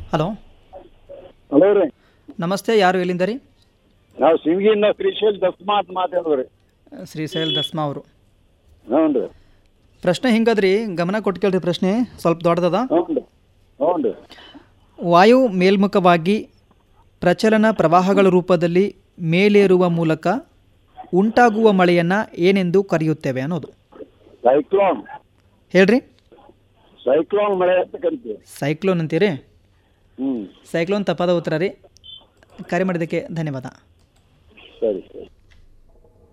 hello hello ರೀ ನಮಸ್ತೆ ಯಾರು ಎಲ್ಲಿಂದ ರೀ ನಾವು ಸಿಂಗಿಯಿಂದ ಶ್ರೀಶೈಲ್ ದಸ್ಮಾ ಅಂತ ಮಾತಾಡೋರಿ ಶ್ರೀಶೈಲ್ ದಸ್ಮಾ ಅವರು ಹ್ಞೂ ರೀ ಪ್ರಶ್ನೆ ಹಿಂಗದ್ರಿ ಗಮನ ಕೊಟ್ಟು ಕೇಳ್ರಿ ಪ್ರಶ್ನೆ ಸ್ವಲ್ಪ ದೊಡ್ಡದದ ಹ್ಞೂ ರೀ ಹ್ಞೂ ರೀ ವಾಯು ಮೇಲ್ಮುಖವಾಗಿ ಪ್ರಚಲನ ಪ್ರವಾಹಗಳ ರೂಪದಲ್ಲಿ ಮೇಲೇರುವ ಮೂಲಕ ಉಂಟಾಗುವ ಮಳೆಯನ್ನು ಏನೆಂದು ಕರೆಯುತ್ತೇವೆ ಅನ್ನೋದು ಸೈಕ್ಲೋನ್ ಹೇಳ್ರಿ ಸೈಕ್ಲೋನ್ ಮಳೆ ಅಂತಕ್ಕಂತೀವಿ ಸೈಕ್ಲೋನ್ ಅಂತೀರಿ ಹ್ಞೂ ಸೈಕ್ಲೋನ್ ತಪ್ಪಾದ ಉತ್ತರ ರೀ ಕರೆ ಮಾಡಿದ್ದಕ್ಕೆ ಧನ್ಯವಾದ ಸರಿ ಸರಿ